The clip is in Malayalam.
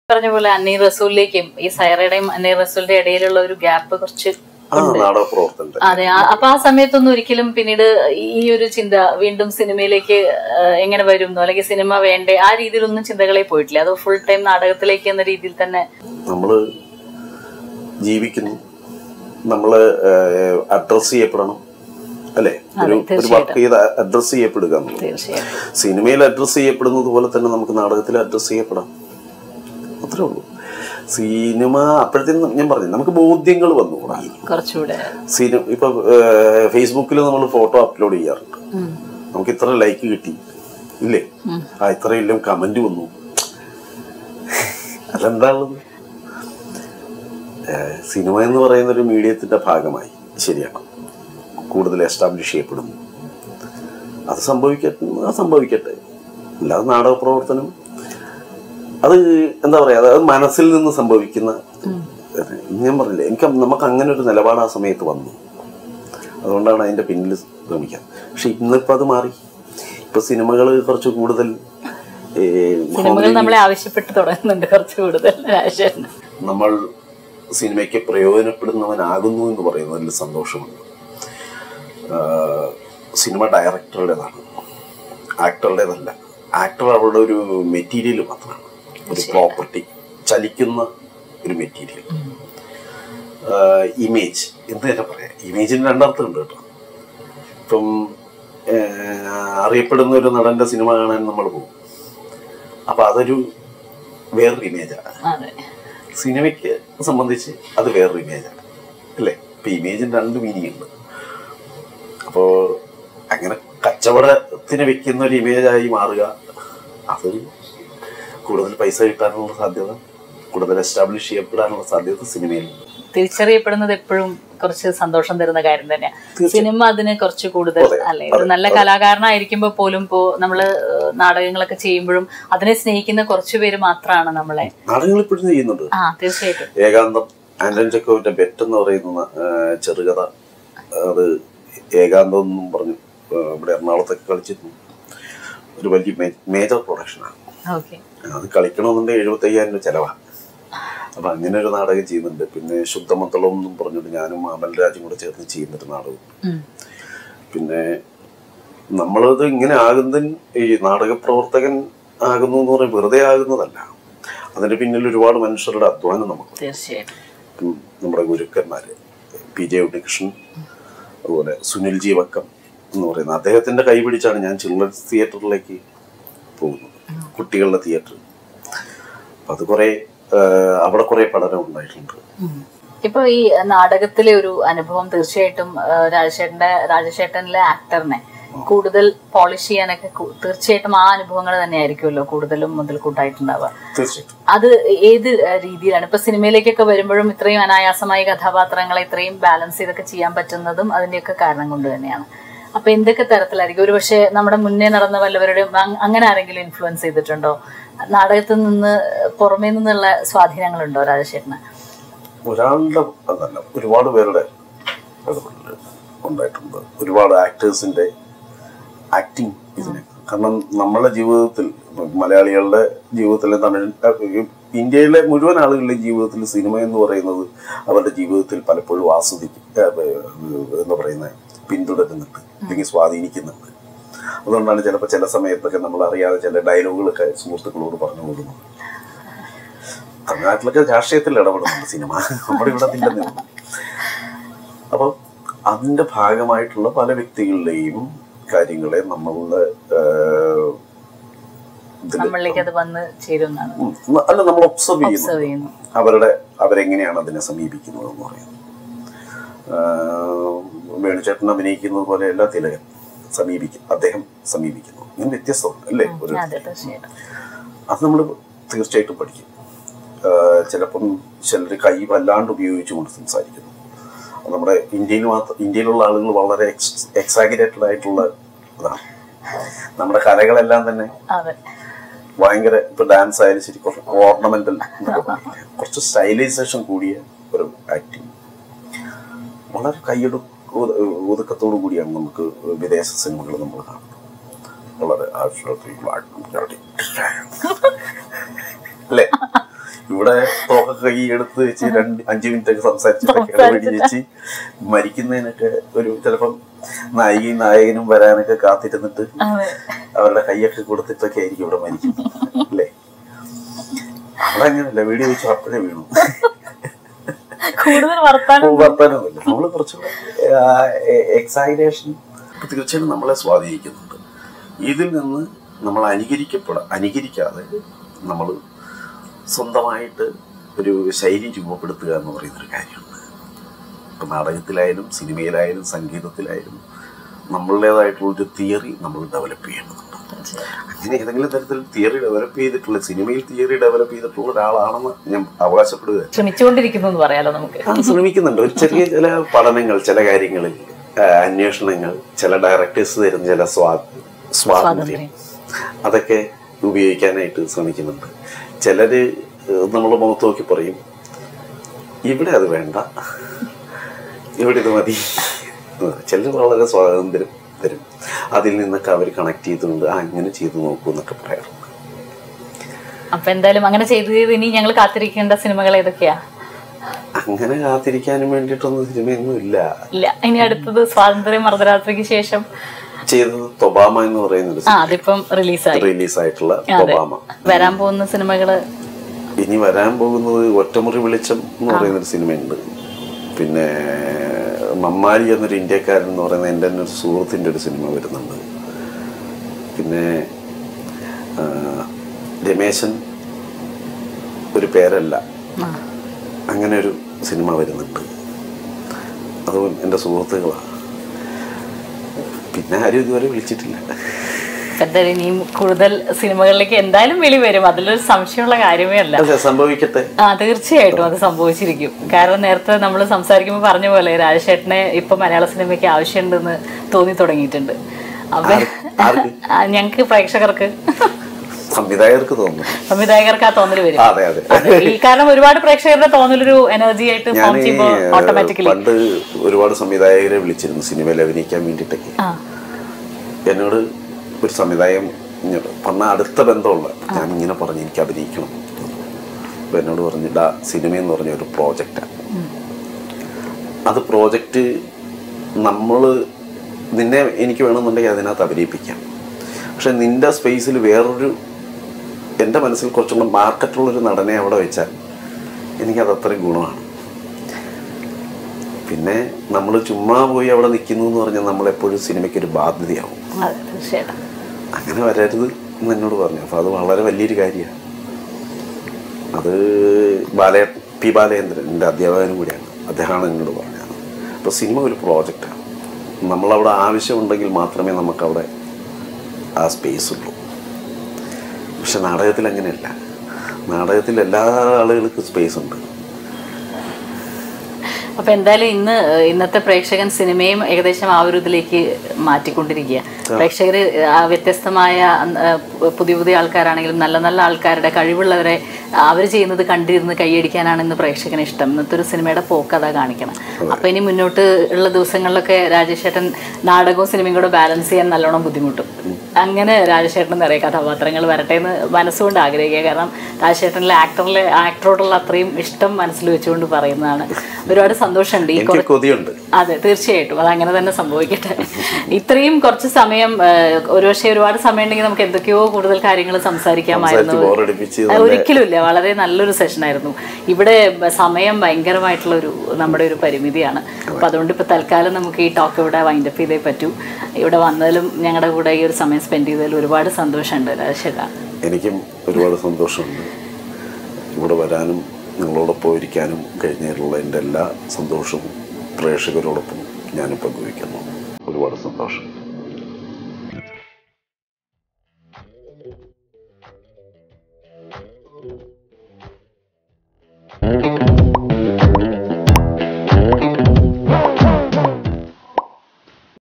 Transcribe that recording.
പറഞ്ഞ പോലെ അന്നീർ റസൂലിലേക്കും ഈ സൈറയുടെയും അന്നീർ റസൂലിന്റെ ഇടയിലുള്ള ഒരു ഗ്യാപ്പ് കുറച്ച് ആ നാടക പ്രവർത്തനം അതെ ആ- അപ്പൊ ആ സമയത്തൊന്നും ഒരിക്കലും പിന്നീട് ഈ ഒരു ചിന്ത വീണ്ടും സിനിമയിലേക്ക് ആ, എങ്ങനെ വരുന്നു അല്ലെങ്കിൽ സിനിമ വേണ്ടേ ആ രീതിയിലൊന്നും ചിന്തകളെ പോയിട്ടില്ല അത് ഫുൾ ടൈം നാടകത്തിലേക്ക് എന്ന രീതിയിൽ തന്നെ നമ്മള് ജീവിക്കുന്നു നമ്മള് അഡ്രസ് ചെയ്യപ്പെടണം അല്ലെ ഒരു ഒരു വർക്ക് ചെയ്ത് അഡ്രസ് ചെയ്യപ്പെടുക എന്നുള്ളത് തീർച്ചയായിട്ടും സിനിമയിൽ അഡ്രസ് ചെയ്യപ്പെടുന്നത് പോലെ തന്നെ നമുക്ക് നാടകത്തിൽ അഡ്രസ് ചെയ്യപ്പെടാം അത്രേ ഉള്ളൂ സിനിമ അപ്പോഴത്തേനും ഞാൻ പറഞ്ഞു നമുക്ക് ബോധ്യങ്ങൾ വന്നു തുടങ്ങി കുറച്ചുകൂടെ സിനിമ ഇപ്പൊ ഫേസ്ബുക്കിൽ നമ്മൾ ഫോട്ടോ അപ്ലോഡ് ചെയ്യാറുണ്ട് ഉം. നമുക്ക് ഇത്ര ലൈക്ക് കിട്ടി ഇല്ലേ ആ ഇത്ര ഇല്ല കമന്റ് വന്നു അതെന്താണുള്ളത് ഏഹ് സിനിമ എന്ന് പറയുന്ന ഒരു മീഡിയത്തിന്റെ ഭാഗമായി ശരിയാണ് കൂടുതൽ എസ്റ്റാബ്ലിഷ് ചെയ്യപ്പെടുന്നു അത് സംഭവിക്കട്ടെ അത് സംഭവിക്കട്ടെ അല്ലാതെ നാടക പ്രവർത്തനം അത് എന്താ പറയാ അത് മനസ്സിൽ നിന്ന് സംഭവിക്കുന്ന ഞാൻ പറഞ്ഞില്ലേ എനിക്ക് നമുക്ക് അങ്ങനെ ഒരു നിലപാട് ആ സമയത്ത് വന്നു അതുകൊണ്ടാണ് അതിന്റെ പിന്നിൽ ശ്രമിക്കാം പക്ഷെ ഇന്നിപ്പോ അത് മാറി ഇപ്പൊ സിനിമകൾ കുറച്ച് കൂടുതൽ ഏ, സിനിമകൾ നമ്മളെ ആവശ്യപ്പെട്ട് തുടങ്ങുന്നുണ്ട് കുറച്ച് കൂടുതൽ രാജേഷന് നമ്മൾ സിനിമയ്ക്ക് പ്രയോജനപ്പെടുന്നവനാകുന്നു എന്ന് പറയുന്നതിൽ സന്തോഷമുണ്ട് ആ, സിനിമ ഡയറക്ടറുടേതാണ് ആക്ടറുടേതല്ല ആക്ടർ അവരുടെ ഒരു മെറ്റീരിയൽ മാത്രമാണ് ഒരു പ്രോപ്പർട്ടി ചലിക്കുന്ന ഒരു മെറ്റീരിയൽ ഇമേജ് എന്ത് തന്നെ പറയാം ഇമേജിന് രണ്ടർത്ഥമുണ്ട് കേട്ടോ ഇപ്പം ആ, അറിയപ്പെടുന്ന ഒരു നടന്റെ സിനിമ കാണാൻ നമ്മൾ പോകും അപ്പൊ അതൊരു വേറൊരു ഇമേജാണ് അതെ സിനിമയ്ക്ക് സംബന്ധിച്ച് അത് വേറൊരു ഇമേജാണ് അല്ലേ ഇപ്പൊ ഇമേജിന് രണ്ട് മീനിങ് ഉണ്ട് അപ്പോ അങ്ങനെ കച്ചവടത്തിന് വെക്കുന്ന ഒരു ഇമേജായി മാറുക അത് കൂടുതൽ പൈസ കിട്ടാനുള്ള സാധ്യത കൂടുതൽ എസ്റ്റാബ്ലിഷ് ചെയ്യപ്പെടാനുള്ള സാധ്യത സിനിമയിലുണ്ട് തിരിച്ചറിയപ്പെടുന്നത് എപ്പോഴും കുറച്ച് സന്തോഷം തരുന്ന കാര്യം തന്നെയാണ് സിനിമ അതിന് കുറച്ച് കൂടുതൽ അല്ലെ ഒരു നല്ല കലാകാരനായിരിക്കുമ്പോൾ പോലും ഇപ്പോ നമ്മള് ഏഹ്, നാടകങ്ങളൊക്കെ ചെയ്യുമ്പോഴും അതിനെ സ്നേഹിക്കുന്ന കുറച്ചു പേര് മാത്രമാണ് നമ്മളെ നാടകങ്ങൾ ഇപ്പോഴും ചെയ്യുന്നുണ്ട് ആ തീർച്ചയായിട്ടും ഏകാന്തം ആന്റൺ ചെക്കോവിന്റെ ബെറ്റ് എന്ന് പറയുന്ന ആ, ചെറുകഥ അത് ഏകാന്തം എന്നും പറഞ്ഞു ആ, ഇവിടെ എറണാകുളത്തൊക്കെ കളിച്ചിരുന്നു ഒരു വലിയ മേജർ പ്രൊഡക്ഷനാണ് ഓക്കെ അത് കളിക്കണമെന്നുണ്ടെങ്കിൽ എഴുപത്തയ്യായിരം രൂപ ചെലവാണ് അപ്പൊ അങ്ങനെ ഒരു നാടകം ചെയ്യുന്നുണ്ട് പിന്നെ ശുദ്ധമത്തളം എന്നും പറഞ്ഞിട്ട് ഞാനും അമൽരാജും കൂടെ ചേർന്ന് ചെയ്യുന്നൊരു നാടകം പിന്നെ നമ്മളത് ഇങ്ങനെ ആകുന്നതിന് ഈ നാടക പ്രവർത്തകൻ ആകുന്നു എന്ന് പറയുന്നത് വെറുതെ ആകുന്നതല്ല അതിന്റെ പിന്നിൽ ഒരുപാട് മനുഷ്യരുടെ അധ്വാനം നമുക്ക് തീർച്ചയായിട്ടും ഉം, നമ്മുടെ ഗുരുക്കന്മാര് പി ജെ ഉണ്ണികൃഷ്ണൻ അതുപോലെ സുനിൽ ജി വക്കം എന്ന് പറയുന്ന അദ്ദേഹത്തിന്റെ കൈ പിടിച്ചാണ് ഞാൻ ചിൽഡ്രൻസ് തിയേറ്ററിലേക്ക് പോകുന്നത് കുട്ടികളുടെ തിയേറ്റർ അപ്പൊ അത് കുറെ അവിടെ കുറെ പഠനം ഉണ്ടായിട്ടുണ്ട് ഉം. ഇപ്പൊ ഈ നാടകത്തിലെ ഒരു അനുഭവം തീർച്ചയായിട്ടും ആ, രാജശേഖരന്റെ രാജശേഖരനിലെ ആക്ടറിനെ കൂടുതൽ പോളിഷ് ചെയ്യാനൊക്കെ കു- തീർച്ചയായിട്ടും ആ അനുഭവങ്ങൾ തന്നെയായിരിക്കുമല്ലോ കൂടുതലും മുതൽക്കൂട്ടായിട്ടുണ്ടാവുക തീർച്ചയായിട്ടും അത് ഏത് ആ, രീതിയിലാണ് ഇപ്പൊ സിനിമയിലേക്കൊക്കെ വരുമ്പോഴും ഇത്രയും അനായാസമായ കഥാപാത്രങ്ങളെ ഇത്രയും ബാലൻസ് ചെയ്തൊക്കെ ചെയ്യാൻ പറ്റുന്നതും അതിന്റെയൊക്കെ കാരണം കൊണ്ട് തന്നെയാണ് അപ്പൊ എന്തൊക്കെ തരത്തിലായിരിക്കും ഒരു പക്ഷേ നമ്മുടെ മുന്നേ നടന്ന വല്ലവരുടെയും അങ്- അങ്ങനെ ആരെങ്കിലും ഇൻഫ്ലുവൻസ് ചെയ്തിട്ടുണ്ടോ നാടകത്തിൽ നിന്ന് പുറമേ നിന്നുള്ള സ്വാധീനങ്ങളുണ്ടോ രാജശേഖരന് ഒരാളുടെ അതല്ല ഒരുപാട് പേരുടെ ഇടപെടൽ ഉണ്ടായിട്ടുണ്ട് ഒരുപാട് ആക്ടേഴ്സിന്റെ ആക്ടിങ് ഇതിന് കാരണം നമ്മളുടെ ജീവിതത്തിൽ മലയാളികളുടെ ജീവിതത്തിലെ തമിഴ് അഹ് ഇന്ത്യയിലെ മുഴുവൻ ആളുകളുടെ ജീവിതത്തിൽ സിനിമ എന്ന് പറയുന്നത് അവരുടെ ജീവിതത്തിൽ പലപ്പോഴും ആസ്വദിക്കും അഹ് എന്താ പറയുന്നത് പിന്തുടരുന്നുണ്ട് അല്ലെങ്കിൽ സ്വാധീനിക്കുന്നുണ്ട് അതുകൊണ്ടാണ് ചിലപ്പോൾ ചില സമയത്തൊക്കെ നമ്മൾ അറിയാതെ ചില ഡയലോഗുകളൊക്കെ സുഹൃത്തുക്കളോട് പറഞ്ഞു കൊടുക്കുന്നത് തമിഴ്നാട്ടിലൊക്കെ രാഷ്ട്രീയത്തിൽ ഇടപെടുന്നുണ്ട് സിനിമ നമ്മുടെ ഇവിടെ ഇല്ലെന്നേ ഉള്ളൂ അപ്പം അതിന്റെ ഭാഗമായിട്ടുള്ള പല വ്യക്തികളുടെയും കാര്യങ്ങളെ നമ്മളുടെ ആഹ്, ഇതില് നമ്മളിലേക്ക് അത് വന്ന് ചേരുന്നതാണ് ഉം, അല്ല നമ്മൾ ഒബ്സർവ് ചെയ്യുന്നു ഒബ്സർവ് ചെയ്യുന്നു അവരുടെ അവരെങ്ങനെയാണ് അതിനെ സമീപിക്കുന്നത് എന്ന് പറയുന്നത് ആഹ്, വേണുചേട്ടൻ അഭിനയിക്കുന്നത് പോലെ എല്ലാ തിലകൻ സമീപിക്കും അദ്ദേഹം സമീപിക്കുന്നു ഇങ്ങനെ വ്യത്യസ്തമാണ് അല്ലേ ഒരു അതെ തീർച്ചയായിട്ടും അത് നമ്മൾ തീർച്ചയായിട്ടും പഠിക്കും ആഹ് ചിലപ്പം ചിലർ കൈ വല്ലാണ്ട് ഉപയോഗിച്ചുകൊണ്ട് സംസാരിക്കുന്നു അത് നമ്മുടെ ഇന്ത്യയിൽ മാത്രം ഇന്ത്യയിലുള്ള ആളുകൾ വളരെ എക്സാഗിനേറ്റഡ് ആയിട്ടുള്ള ഇതാണ് നമ്മുടെ കലകളെല്ലാം തന്നെ അതെ ഭയങ്കര ഇപ്പൊ ഡാൻസ് ആയാലും ശരി കുറച്ച് ഓർണമെന്റൽ കുറച്ച് സ്റ്റൈലൈസേഷൻ കൂടിയ ഒരു ആക്ടിങ് വളരെ കൈയെടു ഒതു- ഒതുക്കത്തോടു കൂടിയാണ് നമുക്ക് വിദേശ സിനിമകൾ നമ്മൾ കാണുന്നത് വളരെ ആശ്വാസി- അല്ലേ ഇവിടെ തോക്കൊക്കെ കൈ എടുത്ത് വെച്ച് രണ്ട് അഞ്ചു മിനിറ്റ് ഒക്കെ സംസാരിച്ചിട്ടൊക്കെ ഇടപെടി വെച്ച് മരിക്കുന്നതിനൊക്കെ ഒരു ചിലപ്പം നായികയും നായകനും വരാനൊക്കെ കാത്തിരുന്നിട്ട് അതെ അവരുടെ കൈയൊക്കെ കൊടുത്തിട്ടൊക്കെ ആയിരിക്കും ഇവിടെ മരിക്കുന്നത് അല്ലേ അവിടെ അങ്ങനെയല്ല വീഡിയോ വെച്ചു അപ്പോഴേ വീണു കൂടുതൽ വർത്താനം വർത്താനമൊന്നുമില്ല നമ്മൾ കുറച്ചുകൂടെ എക്സൈറ്റേഷൻ തീർച്ചയായും നമ്മളെ സ്വാധീനിക്കുന്നുണ്ട് ഇതിൽ നിന്ന് നമ്മൾ അനുകരിക്കപ്പെട അനുകരിക്കാതെ നമ്മൾ സ്വന്തമായിട്ട് ഒരു ശൈലി രൂപപ്പെടുത്തുക എന്ന് പറയുന്നൊരു കാര്യമുണ്ട് ഇപ്പം നാടകത്തിലായാലും സിനിമയിലായാലും സംഗീതത്തിലായാലും നമ്മളുടേതായിട്ടുള്ളൊരു തിയറി നമ്മൾ ഡെവലപ്പ് ചെയ്യേണ്ടതുണ്ട് അങ്ങനെ ഏതെങ്കിലും തരത്തിൽ തിയറി ഡെവലപ്പ് ചെയ്തിട്ടുള്ള സിനിമയിൽ തിയറി ഡെവലപ്പ് ചെയ്തിട്ടുള്ള ഒരാളാണെന്ന് ഞാൻ അവകാശപ്പെടുക ശ്രമിച്ചുകൊണ്ടിരിക്കുന്നു എന്ന് പറയാലോ നമുക്ക് ആ, ശ്രമിക്കുന്നുണ്ട് ഒരു ചെറിയ ചില പഠനങ്ങൾ ചില കാര്യങ്ങളിൽ ആ, അന്വേഷണങ്ങൾ ചില ഡയറക്ടേഴ്സ് തരുന്ന ചില സ്വാ സ്വാതന്ത്ര്യം അതൊക്കെ ഉപയോഗിക്കാനായിട്ട് ശ്രമിക്കുന്നുണ്ട് ചിലര് നമ്മൾ മുഖത്ത് നോക്കി പറയും ഇവിടെ അത് വേണ്ട ഇവിടെ ഇത് മതി ചിലർ വളരെ സ്വാതന്ത്ര്യം തരും അതിൽ നിന്നൊക്കെ അവർ കണക്ട് ചെയ്തുകൊണ്ട് ആ ഇങ്ങനെ ചെയ്തു നോക്കൂ എന്നൊക്കെ പറയാറുണ്ട് അപ്പൊ എന്തായാലും അങ്ങനെ ചെയ്ത് ചെയ്ത് ഇനി ഞങ്ങൾ കാത്തിരിക്കേണ്ട സിനിമകൾ ഏതൊക്കെയാ അങ്ങനെ കാത്തിരിക്കാനും വേണ്ടിയിട്ടൊന്നും സിനിമയൊന്നും ഇല്ല ഇല്ല ഇനി അടുത്തത് സ്വാതന്ത്ര്യം അർദ്ധരാത്രിക്ക് ശേഷം ചെയ്തത് തൊബാമ എന്ന് പറയുന്നൊരു ആ അതിപ്പം റിലീസായി റിലീസ് ആയിട്ടുള്ള അതെ ഒബാമ വരാൻ പോകുന്ന സിനിമകള് ഇനി വരാൻ പോകുന്നത് ഒറ്റമുറി വെളിച്ചം എന്ന് പറയുന്നൊരു സിനിമയുണ്ട് പിന്നെ മമ്മാരി എന്നൊരു ഇന്ത്യക്കാരൻ എന്ന് പറയുന്ന എൻ്റെ തന്നെ ഒരു സുഹൃത്തിൻ്റെ ഒരു സിനിമ വരുന്നുണ്ട് പിന്നെ ആ, രമേശൻ ഒരു പേരല്ല ആ, അങ്ങനെ ഒരു സിനിമ വരുന്നുണ്ട് അതും എൻ്റെ സുഹൃത്തുക്കളാണ് പിന്നെ ആരും ഇതുവരെ വിളിച്ചിട്ടില്ല അപ്പൊ എന്തായാലും ഇനിയും കൂടുതൽ സിനിമകളിലേക്ക് എന്തായാലും വെളി വരും അതിലൊരു സംശയമുള്ള കാര്യമേ അല്ല അതെ സംഭവിക്കട്ടെ ആ തീർച്ചയായിട്ടും അത് സംഭവിച്ചിരിക്കും കാരണം നേരത്തെ നമ്മൾ സംസാരിക്കുമ്പോൾ പറഞ്ഞ പോലെ രാജശേട്ടനെ ഇപ്പൊ മലയാള സിനിമയ്ക്ക് ആവശ്യമുണ്ടെന്ന് തോന്നി തുടങ്ങിയിട്ടുണ്ട് അപ്പൊ ആർക്ക് ആ, ഞങ്ങക്ക് പ്രേക്ഷകർക്ക് സംവിധായകർക്ക് തോന്നുന്നു സംവിധായകർക്ക് ആ തോന്നൽ വരും അതെ അതെ അതെ. ഈ കാരണം ഒരുപാട് പ്രേക്ഷകരുടെ തോന്നലൊരു എനർജി ആയിട്ട് ഞാൻ ഫോം ചെയ്യുമ്പോൾ ഓട്ടോമാറ്റിക്കലി പണ്ട് ഒരുപാട് സംവിധായകരെ വിളിച്ചിരുന്നു സിനിമയിൽ അഭിനയിക്കാൻ വേണ്ടിയിട്ടൊക്കെ ആ എന്നോട് ഒരു സംവിധായകൻ ഇങ്ങോട്ട് പറഞ്ഞ അടുത്ത ബന്ധമുള്ള ഞാൻ ഇങ്ങനെ പറഞ്ഞു എനിക്ക് അഭിനയിക്കണം അപ്പൊ എന്നോട് പറഞ്ഞു ഡാ സിനിമ എന്ന് പറഞ്ഞ ഒരു പ്രോജക്റ്റാണ് അത് പ്രോജക്റ്റ് നമ്മൾ നിന്നെ എനിക്ക് വേണമെന്നുണ്ടെങ്കിൽ അതിനകത്ത് അഭിനയിപ്പിക്കാം പക്ഷെ നിന്റെ സ്പേസിൽ വേറൊരു എൻ്റെ മനസ്സിൽ കുറച്ചും കൂടെ മാർക്കറ്റുള്ളൊരു നടനെ അവിടെ വെച്ചാൽ എനിക്കത് അത്രയും ഗുണമാണ് പിന്നെ നമ്മൾ ചുമ്മാ പോയി അവിടെ നിൽക്കുന്നു എന്ന് പറഞ്ഞാൽ നമ്മളെപ്പോഴും സിനിമയ്ക്ക് ഒരു ബാധ്യതയാവും അതെ തീർച്ചയായിട്ടും അങ്ങനെ വരരുത് എന്ന് എന്നോട് പറഞ്ഞു അപ്പോൾ അത് വളരെ വലിയൊരു കാര്യമാണ് അത് ബാലയ പി ബാലചന്ദ്രൻ എൻ്റെ അധ്യാപകനും കൂടിയാണ് അദ്ദേഹമാണ് എന്നോട് പറഞ്ഞത് അപ്പോൾ സിനിമ ഒരു പ്രോജക്റ്റാണ് നമ്മളവിടെ ആവശ്യമുണ്ടെങ്കിൽ മാത്രമേ നമുക്കവിടെ ആ സ്പേസ് ഉള്ളൂ പക്ഷെ നാടകത്തിൽ അങ്ങനെയല്ല നാടകത്തിൽ എല്ലാ ആളുകൾക്കും സ്പേസ് ഉണ്ട് അപ്പൊ എന്തായാലും ഇന്ന് ഏഹ്, ഇന്നത്തെ പ്രേക്ഷകൻ സിനിമയും ഏകദേശം ആ ഒരു ഇതിലേക്ക് മാറ്റിക്കൊണ്ടിരിക്കുക പ്രേക്ഷകർ ആ വ്യത്യസ്തമായ ഏഹ്, പുതിയ പുതിയ ആൾക്കാരാണെങ്കിലും നല്ല നല്ല ആൾക്കാരുടെ കഴിവുള്ളവരെ അവർ ചെയ്യുന്നത് കണ്ടിരുന്ന് കൈയടിക്കാനാണ് ഇന്ന് പ്രേക്ഷകന് ഇഷ്ടം ഇന്നത്തെ ഒരു സിനിമയുടെ പോക്ക് അതാ കാണിക്കണം അപ്പൊ ഇനി മുന്നോട്ട് ഉള്ള ദിവസങ്ങളിലൊക്കെ രാജേഷേട്ടൻ നാടകവും സിനിമയും കൂടെ ബാലൻസ് ചെയ്യാൻ നല്ലോണം ബുദ്ധിമുട്ടും അങ്ങനെ രാജശേഖരൻ നിറയെ കഥാപാത്രങ്ങൾ വരട്ടെ എന്ന് മനസ്സുകൊണ്ട് ആഗ്രഹിക്കുക കാരണം രാജശേഖരനിലെ ആക്ടറിലെ ആക്ടറോടുള്ള അത്രയും ഇഷ്ടം മനസ്സിൽ വെച്ചുകൊണ്ട് പറയുന്നതാണ് ഒരുപാട് സന്തോഷമുണ്ട് ഈ എനിക്ക് കൊതിയുണ്ട് അതെ തീർച്ചയായിട്ടും അത് അങ്ങനെ തന്നെ സംഭവിക്കട്ടെ ഇത്രയും കുറച്ച് സമയം ഏഹ്, ഒരുപക്ഷെ ഒരുപാട് സമയം ഉണ്ടെങ്കിൽ നമുക്ക് എന്തൊക്കെയോ കൂടുതൽ കാര്യങ്ങൾ സംസാരിക്കാമായിരുന്നു സംസാരിച്ച് ബോറടിപ്പിച്ച് ഏഹ്, ഒരിക്കലും ഇല്ല വളരെ നല്ലൊരു സെഷൻ ആയിരുന്നു ഇവിടെ ബ- സമയം ഭയങ്കരമായിട്ടുള്ള ഒരു നമ്മുടെ ഒരു പരിമിതിയാണ് അപ്പൊ അതുകൊണ്ട് ഇപ്പൊ തൽക്കാലം നമുക്ക് ഈ ടോക്ക് ഇവിടെ വൈൻഡപ്പ് ചെയ്തേ പറ്റൂ ഇവിടെ വന്നതിലും ഞങ്ങളുടെ കൂടെ ഈ ഒരു സമയം സ്പെൻഡ് ചെയ്തതിൽ ഒരുപാട് സന്തോഷമുണ്ട് രാജശേഖര എനിക്കും ഒരുപാട് സന്തോഷമുണ്ട് ഇവിടെ വരാനും നിങ്ങളോടൊപ്പം ഇരിക്കാനും കഴിഞ്ഞതിലുള്ള എൻ്റെ എല്ലാ സന്തോഷവും പ്രേക്ഷകരോടൊപ്പം ഞാനും പങ്കുവയ്ക്കുന്നു ഒരുപാട് സന്തോഷം